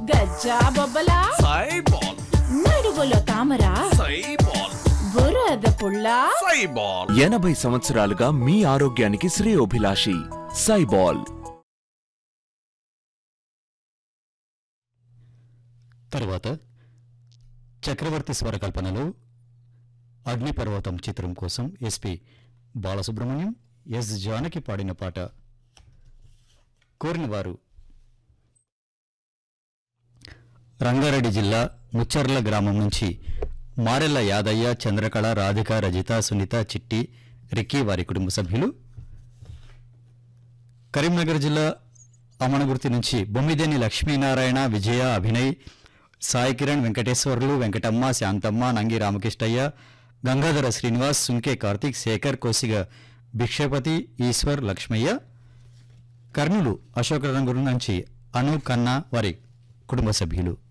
గజ్జా బొబ్బలా సైబాల్ నడుగులో తామర సైబాల్ బురద పుల్ల సైబాల్ ఎనభై సంవత్సరాలుగా మీ ఆరోగ్యానికి శ్రేయోభిలాషి సైబాల్ తరువాత చక్రవర్తి స్వరకల్పనలో అగ్నిపర్వతం చిత్రం కోసం ఎస్పి బాలసుబ్రహ్మణ్యం ఎస్ జానకి పాడిన పాట కోరిన వారు రంగారెడ్డి జిల్లా ముచ్చర్ల గ్రామం నుంచి మారెల్ల యాదయ్య చంద్రకళ రాధిక రజిత సునీత చిట్టి రిక్కీ వారి కుటుంబ సభ్యులు కరీంనగర్ జిల్లా అమనగుర్తి నుంచి బొమ్మిదేని లక్ష్మీనారాయణ విజయ అభినయ్ సాయి కిరణ్ వెంకటేశ్వర్లు వెంకటమ్మ శాంతమ్మ నంగి రామకృష్ణయ్య గంగాధర శ్రీనివాస్ సుంకే కార్తీక్ శేఖర్ కోసిగ భిక్షపతి ఈశ్వర్ లక్ష్మయ్య కర్నూలు అశోక రంగురు నుంచి అను కన్నా వారి కుటుంబ సభ్యులు